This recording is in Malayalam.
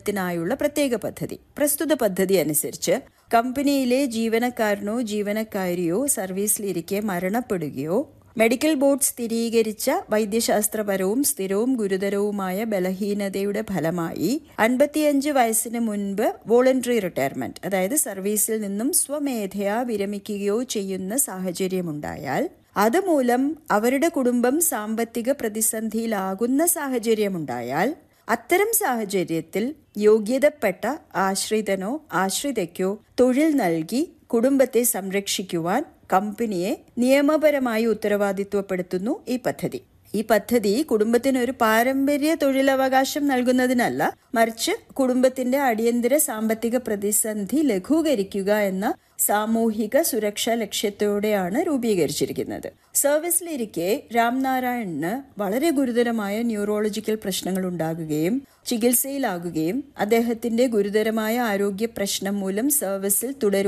ഉന്നമനത്തിനായുള്ള പ്രത്യേക പദ്ധതി പ്രസ്തുത പദ്ധതി അനുസരിച്ച് കമ്പനിയിലെ ജീവനക്കാരനോ ജീവനക്കാരിയോ സർവീസിലിരിക്കെ മരണപ്പെടുകയോ മെഡിക്കൽ ബോർഡ് സ്ഥിരീകരിച്ച വൈദ്യശാസ്ത്രപരവും സ്ഥിരവും ഗുരുതരവുമായ ബലഹീനതയുടെ ഫലമായി അൻപത്തിയഞ്ച് വയസ്സിന് മുൻപ് വോളണ്ടറി റിട്ടയർമെന്റ് അതായത് സർവീസിൽ നിന്നും സ്വമേധയാ വിരമിക്കുകയോ ചെയ്യുന്ന സാഹചര്യമുണ്ടായാൽ അതുമൂലം അവരുടെ കുടുംബം സാമ്പത്തിക പ്രതിസന്ധിയിലാകുന്ന സാഹചര്യമുണ്ടായാൽ അത്തരം സാഹചര്യത്തിൽ യോഗ്യതപ്പെട്ട ആശ്രിതനോ ആശ്രിതയ്ക്കോ തൊഴിൽ നൽകി കുടുംബത്തെ സംരക്ഷിക്കുവാൻ കമ്പനിയെ നിയമപരമായി ഉത്തരവാദിത്വപ്പെടുത്തുന്നു ഈ പദ്ധതി ഈ പദ്ധതി കുടുംബത്തിന് ഒരു പാരമ്പര്യ തൊഴിലവകാശം നൽകുന്നതിനല്ല മറിച്ച് കുടുംബത്തിന്റെ അടിയന്തര സാമ്പത്തിക പ്രതിസന്ധി ലഘൂകരിക്കുക എന്ന സാമൂഹിക സുരക്ഷാ ലക്ഷ്യത്തോടെയാണ് രൂപീകരിച്ചിരിക്കുന്നത് സർവീസിലിരിക്കെ രാംനാരായണന് വളരെ ഗുരുതരമായ ന്യൂറോളജിക്കൽ പ്രശ്നങ്ങൾ ഉണ്ടാകുകയും ചികിത്സയിലാകുകയും അദ്ദേഹത്തിന്റെ ഗുരുതരമായ ആരോഗ്യ പ്രശ്നം മൂലം സർവീസിൽ തുടരും